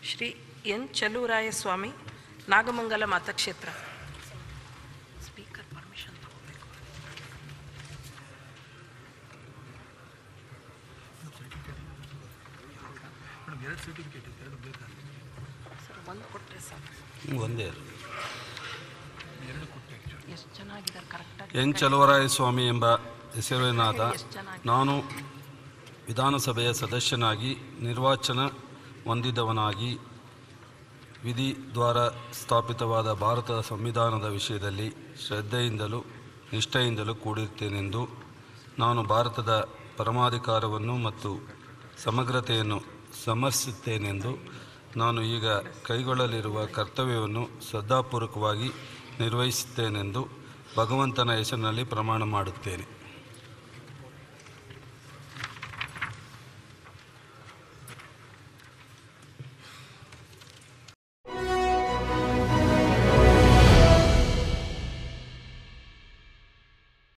Shri N Chaluvaraya Swamy Nagamangala ಮತಕ್ಷೇತ್ರ speaker permission ತಗೋಬೇಕು sir ಒಂದು ಕೊಟ್ಟರೆ ಸಾಕು ಒಂದೇ ಎಷ್ಟು ಚೆನ್ನಾಗಿದ್ದಾರೆ ಕರೆಕ್ಟಾಗಿ ಎನ್ ಚಲುವರಾಯ ಸ್ವಾಮಿ ಎಂಬ ಹೆಸರಿನಾದ ಎಷ್ಟು ಚೆನ್ನಾಗಿ ನಾನು ವಿಧಾನಸಭೆಯ ಸದಸ್ಯನಾಗಿ ನಿರ್ವಾಚನ ಹೊಂದಿದವನಾಗಿ ವಿಧಿ ದ್ವಾರ ಸ್ಥಾಪಿತವಾದ ಭಾರತದ ಸಂವಿಧಾನದ ವಿಷಯದಲ್ಲಿ ಶ್ರದ್ಧೆಯಿಂದಲೂ ನಿಷ್ಠೆಯಿಂದಲೂ ಕೂಡಿರುತ್ತೇನೆಂದು ನಾನು ಭಾರತದ ಪರಮಾಧಿಕಾರವನ್ನು ಮತ್ತು ಸಮಗ್ರತೆಯನ್ನು ಸಮರ್ಸುತ್ತೇನೆಂದು ನಾನು ಈಗ ಕೈಗೊಳ್ಳಲಿರುವ ಕರ್ತವ್ಯವನ್ನು ಶ್ರದ್ಧಾಪೂರ್ವಕವಾಗಿ ನಿರ್ವಹಿಸುತ್ತೇನೆಂದು ಭಗವಂತನ ಹೆಸರಿನಲ್ಲಿ ಪ್ರಮಾಣ ಮಾಡುತ್ತೇನೆ